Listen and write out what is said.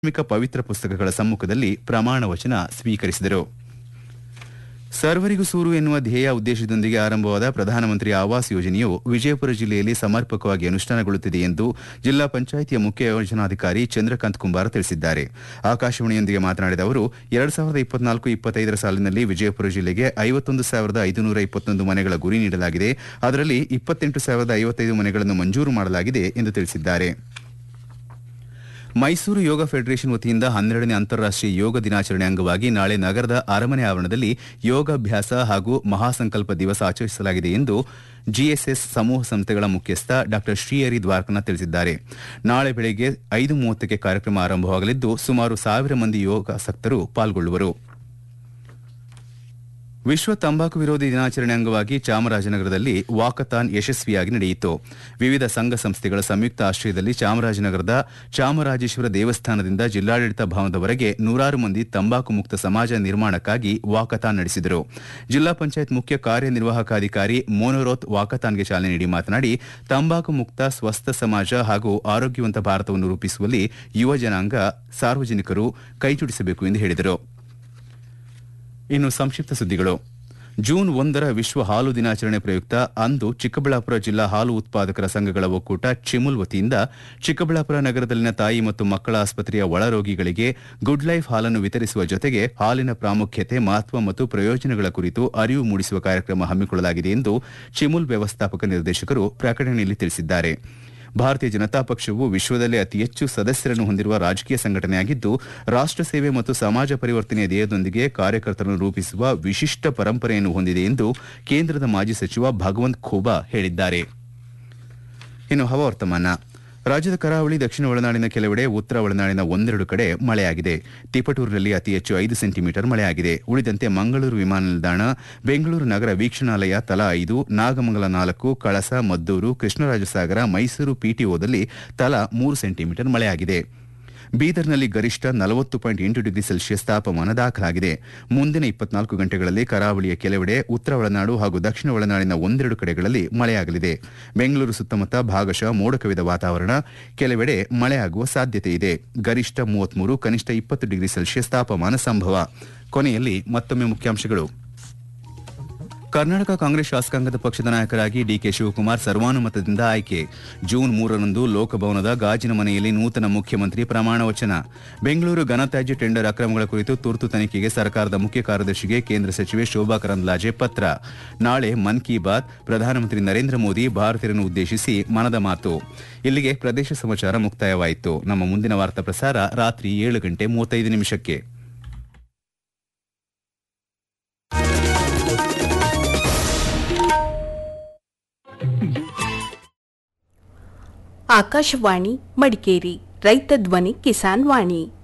ಧಾರ್ಮಿಕ ಪವಿತ್ರ ಪುಸ್ತಕಗಳ ಸಮ್ಮುಖದಲ್ಲಿ ಪ್ರಮಾಣ ವಚನ ಸ್ವೀಕರಿಸಿದರು ಸರ್ವರಿಗೂ ಸೂರು ಎನ್ನುವ ಧ್ಯೇಯ ಉದ್ದೇಶದೊಂದಿಗೆ ಆರಂಭವಾದ ಪ್ರಧಾನಮಂತ್ರಿ ಆವಾಸ್ ಯೋಜನೆಯು ವಿಜಯಪುರ ಜಿಲ್ಲೆಯಲ್ಲಿ ಸಮರ್ಪಕವಾಗಿ ಅನುಷ್ಠಾನಗೊಳ್ಳುತ್ತಿದೆ ಎಂದು ಜಿಲ್ಲಾ ಪಂಚಾಯಿತಿಯ ಮುಖ್ಯ ಯೋಜನಾಧಿಕಾರಿ ಚಂದ್ರಕಾಂತ್ ಕುಂಬಾರ ತಿಳಿಸಿದ್ದಾರೆ ಆಕಾಶವಾಣಿಯೊಂದಿಗೆ ಮಾತನಾಡಿದ ಅವರು ಎರಡ್ ಸಾವಿರದ ಇಪ್ಪತ್ನಾಲ್ಕು ಇಪ್ಪತ್ತೈದರ ಸಾಲಿನಲ್ಲಿ ವಿಜಯಪುರ ಜಿಲ್ಲೆಗೆ ಐವತ್ತೊಂದು ಸಾವಿರದ ಐದುನೂರ ಇಪ್ಪತ್ತೊಂದು ಮನೆಗಳ ಗುರಿ ನೀಡಲಾಗಿದೆ ಅದರಲ್ಲಿ ಇಪ್ಪತ್ತೆಂಟು ಸಾವಿರದ ಐವತ್ತೈದು ಮನೆಗಳನ್ನು ಮಂಜೂರು ಮಾಡಲಾಗಿದೆ ಎಂದು ತಿಳಿಸಿದ್ದಾರೆ ಮೈಸೂರು ಯೋಗ ಫೆಡರೇಷನ್ ವತಿಯಿಂದ ಹನ್ನೆರಡನೇ ಅಂತಾರಾಷ್ಟೀಯ ಯೋಗ ದಿನಾಚರಣೆ ಅಂಗವಾಗಿ ನಾಳೆ ನಗರದ ಅರಮನೆ ಆವರಣದಲ್ಲಿ ಯೋಗಾಭ್ಯಾಸ ಹಾಗೂ ಮಹಾಸಂಕಲ್ಪ ದಿವಸ ಆಚರಿಸಲಾಗಿದೆ ಎಂದು ಜಿಎಸ್ಎಸ್ ಸಮೂಹ ಸಂಸ್ಥೆಗಳ ಮುಖ್ಯಸ್ಥ ಡಾ ಶ್ರೀಹರಿ ದ್ವಾರಕನಾಥ್ ತಿಳಿಸಿದ್ದಾರೆ ನಾಳೆ ಬೆಳಗ್ಗೆ ಐದು ಮೂವತ್ತಕ್ಕೆ ಕಾರ್ಯಕ್ರಮ ಆರಂಭವಾಗಲಿದ್ದು ಸುಮಾರು ಸಾವಿರ ಮಂದಿ ಯೋಗಾಸಕ್ತರು ಪಾಲ್ಗೊಳ್ಳುವರು ವಿಶ್ವ ತಂಬಾಕು ವಿರೋಧಿ ದಿನಾಚರಣೆ ಅಂಗವಾಗಿ ಚಾಮರಾಜನಗರದಲ್ಲಿ ವಾಕಥಾನ್ ಯಶಸ್ವಿಯಾಗಿ ನಡೆಯಿತು ವಿವಿಧ ಸಂಘ ಸಂಸ್ಥೆಗಳ ಸಂಯುಕ್ತ ಆಶ್ರಯದಲ್ಲಿ ಚಾಮರಾಜನಗರದ ಚಾಮರಾಜೇಶ್ವರ ದೇವಸ್ಥಾನದಿಂದ ಜಿಲ್ಲಾಡಳಿತ ಭವನದವರೆಗೆ ನೂರಾರು ಮಂದಿ ತಂಬಾಕು ಮುಕ್ತ ಸಮಾಜ ನಿರ್ಮಾಣಕ್ಕಾಗಿ ವಾಕಥಾನ್ ನಡೆಸಿದರು ಜಿಲ್ಲಾ ಪಂಚಾಯತ್ ಮುಖ್ಯ ಕಾರ್ಯನಿರ್ವಾಹಕಾಧಿಕಾರಿ ಮೋನೋರೋತ್ ವಾಕಥಾನ್ಗೆ ಚಾಲನೆ ನೀಡಿ ಮಾತನಾಡಿ ತಂಬಾಕು ಮುಕ್ತ ಸ್ವಸ್ಥ ಸಮಾಜ ಹಾಗೂ ಆರೋಗ್ಯವಂತ ಭಾರತವನ್ನು ರೂಪಿಸುವಲ್ಲಿ ಯುವ ಜನಾಂಗ ಸಾರ್ವಜನಿಕರು ಕೈಜೋಡಿಸಬೇಕು ಎಂದು ಹೇಳಿದರು ಇನ್ನು ಸಂಕ್ಷಿಪ್ತ ಸುದ್ದಿಗಳು ಜೂನ್ ಒಂದರ ವಿಶ್ವ ಹಾಲು ದಿನಾಚರಣೆ ಪ್ರಯುಕ್ತ ಅಂದು ಚಿಕ್ಕಬಳ್ಳಾಪುರ ಜಿಲ್ಲಾ ಹಾಲು ಉತ್ಪಾದಕರ ಸಂಘಗಳ ಒಕ್ಕೂಟ ಚಿಮುಲ್ ವತಿಯಿಂದ ಚಿಕ್ಕಬಳ್ಳಾಪುರ ನಗರದಲ್ಲಿನ ತಾಯಿ ಮತ್ತು ಮಕ್ಕಳ ಆಸ್ಪತ್ರೆಯ ಒಳರೋಗಿಗಳಿಗೆ ಗುಡ್ ಲೈಫ್ ಹಾಲನ್ನು ವಿತರಿಸುವ ಜೊತೆಗೆ ಹಾಲಿನ ಪ್ರಾಮುಖ್ಯತೆ ಮಹತ್ವ ಮತ್ತು ಪ್ರಯೋಜನಗಳ ಕುರಿತು ಅರಿವು ಮೂಡಿಸುವ ಕಾರ್ಯಕ್ರಮ ಹಮ್ಮಿಕೊಳ್ಳಲಾಗಿದೆ ಎಂದು ಚಿಮುಲ್ ವ್ಯವಸ್ಥಾಪಕ ನಿರ್ದೇಶಕರು ಪ್ರಕಟಣೆಯಲ್ಲಿ ತಿಳಿಸಿದ್ದಾರೆ ಭಾರತೀಯ ಜನತಾ ಪಕ್ಷವು ವಿಶ್ವದಲ್ಲೇ ಅತಿ ಹೆಚ್ಚು ಸದಸ್ಯರನ್ನು ಹೊಂದಿರುವ ರಾಜಕೀಯ ಸಂಘಟನೆಯಾಗಿದ್ದು ರಾಷ್ಟ್ರ ಸೇವೆ ಮತ್ತು ಸಮಾಜ ಪರಿವರ್ತನೆಯ ಧ್ಯೇಯದೊಂದಿಗೆ ಕಾರ್ಯಕರ್ತರನ್ನು ರೂಪಿಸುವ ವಿಶಿಷ್ಟ ಪರಂಪರೆಯನ್ನು ಹೊಂದಿದೆ ಎಂದು ಕೇಂದ್ರದ ಮಾಜಿ ಸಚಿವ ಭಗವಂತ್ ಖೂಬಾ ಹೇಳಿದ್ದಾರೆ ಇನ್ನು ಹವಾವರ್ತಮಾನ ರಾಜ್ಯದ ಕರಾವಳಿ ದಕ್ಷಿಣ ಒಳನಾಡಿನ ಕೆಲವೆಡೆ ಉತ್ತರ ಒಳನಾಡಿನ ಒಂದೆರಡು ಕಡೆ ಮಳೆಯಾಗಿದೆ ತಿಪಟೂರಿನಲ್ಲಿ ಅತಿ ಹೆಚ್ಚು ಐದು ಸೆಂಟಿಮೀಟರ್ ಮಳೆಯಾಗಿದೆ ಉಳಿದಂತೆ ಮಂಗಳೂರು ವಿಮಾನ ನಿಲ್ದಾಣ ಬೆಂಗಳೂರು ನಗರ ವೀಕ್ಷಣಾಲಯ ತಲಾ ಐದು ನಾಗಮಂಗಲ ನಾಲ್ಕು ಕಳಸ ಮದ್ದೂರು ಕೃಷ್ಣರಾಜಸಾಗರ ಮೈಸೂರು ಪಿಟಿಒದಲ್ಲಿ ತಲಾ ಮೂರು ಸೆಂಟಿಮೀಟರ್ ಮಳೆಯಾಗಿದೆ ಬೀದರ್ನಲ್ಲಿ ಗರಿಷ್ಠ ನಲವತ್ತು ಪಾಯಿಂಟ್ ಎಂಟು ಡಿಗ್ರಿ ಸೆಲ್ಸಿಯಸ್ ತಾಪಮಾನ ದಾಖಲಾಗಿದೆ ಮುಂದಿನ ಇಪ್ಪತ್ನಾಲ್ಕು ಗಂಟೆಗಳಲ್ಲಿ ಕರಾವಳಿಯ ಕೆಲವೆಡೆ ಉತ್ತರ ಒಳನಾಡು ಹಾಗೂ ದಕ್ಷಿಣ ಒಳನಾಡಿನ ಒಂದೆರಡು ಕಡೆಗಳಲ್ಲಿ ಮಳೆಯಾಗಲಿದೆ ಬೆಂಗಳೂರು ಸುತ್ತಮುತ್ತ ಭಾಗಶಃ ಮೋಡ ಕವಿದ ವಾತಾವರಣ ಕೆಲವೆಡೆ ಮಳೆಯಾಗುವ ಸಾಧ್ಯತೆ ಇದೆ ಗರಿಷ್ಠ ಮೂವತ್ಮೂರು ಕನಿಷ್ಠ ಇಪ್ಪತ್ತು ಡಿಗ್ರಿ ಸೆಲ್ಸಿಯಸ್ ತಾಪಮಾನ ಸಂಭವ ಕೊನೆಯಲ್ಲಿ ಮತ್ತೊಮ್ಮೆ ಮುಖ್ಯಾಂಶಗಳು ಕರ್ನಾಟಕ ಕಾಂಗ್ರೆಸ್ ಶಾಸಕಾಂಗದ ಪಕ್ಷದ ನಾಯಕರಾಗಿ ಡಿಕೆ ಶಿವಕುಮಾರ್ ಸರ್ವಾನುಮತದಿಂದ ಆಯ್ಕೆ ಜೂನ್ ಮೂರರಂದು ಲೋಕಭವನದ ಗಾಜಿನ ಮನೆಯಲ್ಲಿ ನೂತನ ಮುಖ್ಯಮಂತ್ರಿ ಪ್ರಮಾಣ ವಚನ ಬೆಂಗಳೂರು ಘನತ್ಯಾಜ್ಯ ಟೆಂಡರ್ ಅಕ್ರಮಗಳ ಕುರಿತು ತುರ್ತು ತನಿಖೆಗೆ ಸರ್ಕಾರದ ಮುಖ್ಯ ಕಾರ್ಯದರ್ಶಿಗೆ ಕೇಂದ್ರ ಸಚಿವೆ ಶೋಭಾ ಕರಂದ್ಲಾಜೆ ಪತ್ರ ನಾಳೆ ಮನ್ ಕಿ ಬಾತ್ ಪ್ರಧಾನಮಂತ್ರಿ ನರೇಂದ್ರ ಮೋದಿ ಭಾರತೀಯರನ್ನು ಉದ್ದೇಶಿಸಿ ಮನದ ಮಾತು ಇಲ್ಲಿಗೆ ಪ್ರದೇಶ ಸಮಾಚಾರ ಮುಕ್ತಾಯವಾಯಿತು ನಮ್ಮ ಮುಂದಿನ ವಾರ್ತಾ ಪ್ರಸಾರ ರಾತ್ರಿ ಏಳು ಗಂಟೆ ಮೂವತ್ತೈದು ನಿಮಿಷಕ್ಕೆ ಆಕಾಶವಾಣಿ ಮಡಿಕೇರಿ ರೈತ ಧ್ವನಿ ಕಿಸಾನ್ ವಾಣಿ